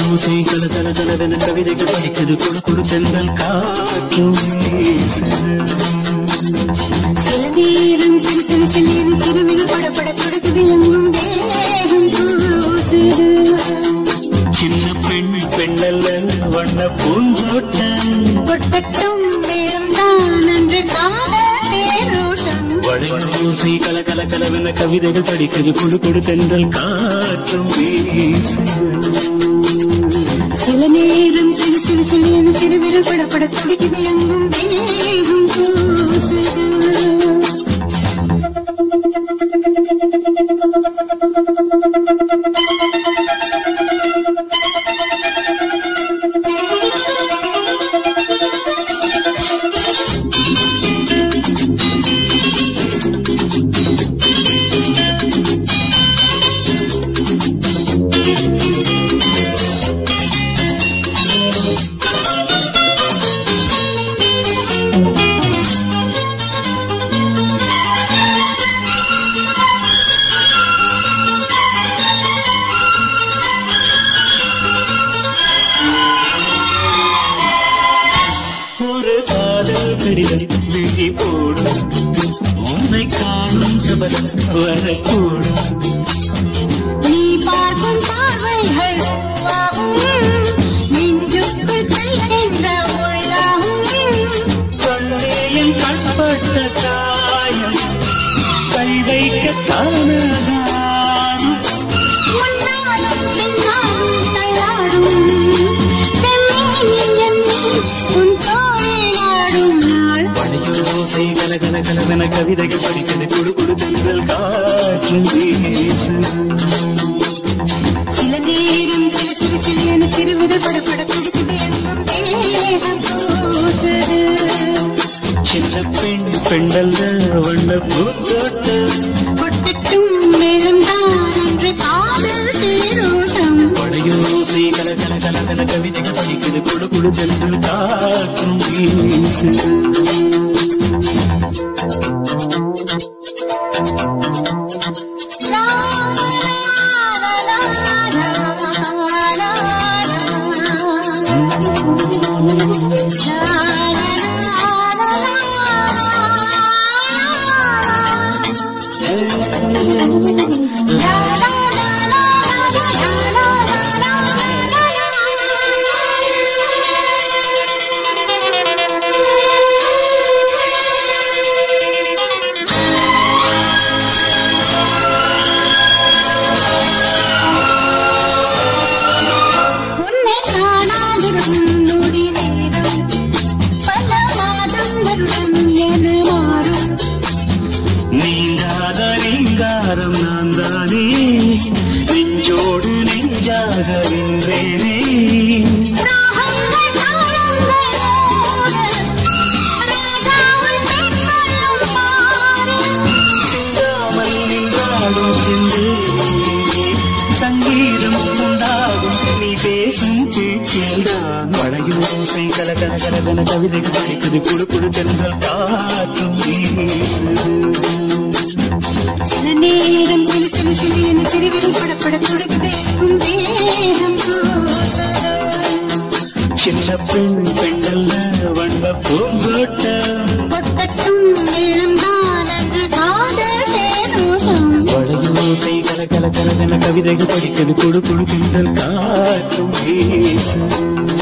வளையோசை கல கல கலவென கவிதைகள் படிக்குது குடு குடு தென்றல் காற்றும் வீசுது சில நேரம் சிறு சிறு சிலியன சிறுமிகள் படப்பட தொடக்குது எங்கும் தேகம் பூசுது சின்ன பெண் பெண்ணல்ல வண்ண பூந்தோட்டம் கொட்டட்டும் மேளம் தான் அன்று காதல் தேரோட்டம் வளையோசை கல கல கலவென கவிதைகள் படிக்குது குடு குடு தென்றல் காற்றும் வீசுது சில நேரம் சிறு சிறு சிலியன சிறுவிரல் படப்பட துடிக்குது எங்கும் தேகம் பூசுது ஒரு காதல் கடிதம் விழி போடும் உன்னை காணும் சபலம் வரக்கூடும் நீ பார்க்கும் பார்வைகள் பூவாகும். நெஞ்சுக்குள் தைக்கின்ற உள்ளாகும். கண்ணேயின் கண்பட்ட காயம் கை வைக்க தானதாரும் முன்னாலும் பின்னாலும் தள்ளாடும். செம்மீனின் எண்ணெய் உன் தோளில் ஆடும் நாள். வளையோசை கல கல கலவென கவிதைகள் படிக்கிறது குடு குடு தென்றல் காற்று வீசுது சில நேரம் சிறு சிறு சிறியன சிறுவிரல் படபட துடிக்குது எங்கும் தேகம் கூசுது. சின்ன பெண் பெண்டல்ல வண்ண பூத்தோட்டம் கொட்டட்டும் மேளம்தான் அன்று காதல் தேரோட்டம் வளையோசை கல கல கல கல கவிதைகள் படிக்குது குடு குடு தென்றல் காற்றும் வீசுது உன்னை காணாதிருக்கும் நொடி நேரம் பல மாதம் வருடம் என மாறும் நீங்காத நீங்காரம் நான் தானே நெஞ்சோடு நெஞ்சாக நின்றேனே ராகங்கள் தாளங்கள் ஓட ராஜாவின் பேர் சொல்லும் பாரு சிந்தாமல் நின்றாடும் சிந்து சங்கீதம் உண்டாகும் நீ பேசும் பேச்சில்தான் வளையோசை கல கல கலகன கவிதைகள் படிக்குது குடு குடு தென்றல் காற்றும் வீசுது சில நேரம் சிலு சிலு சிலு என சிறுவிரல் படப்பட துடிக்குது உன் தேகம் கூசுது. சின்ன பெண் பெண்ணல்ல வண்ண பூங்கோட்டம் கொட்டட்டும் மேளம்தான் அன்று காதல் தேரோட்டம் வளையோசை கல கல கலகன கவிதைகள் படிக்குது குடு குடு தென்றல் காற்றும் வீசுது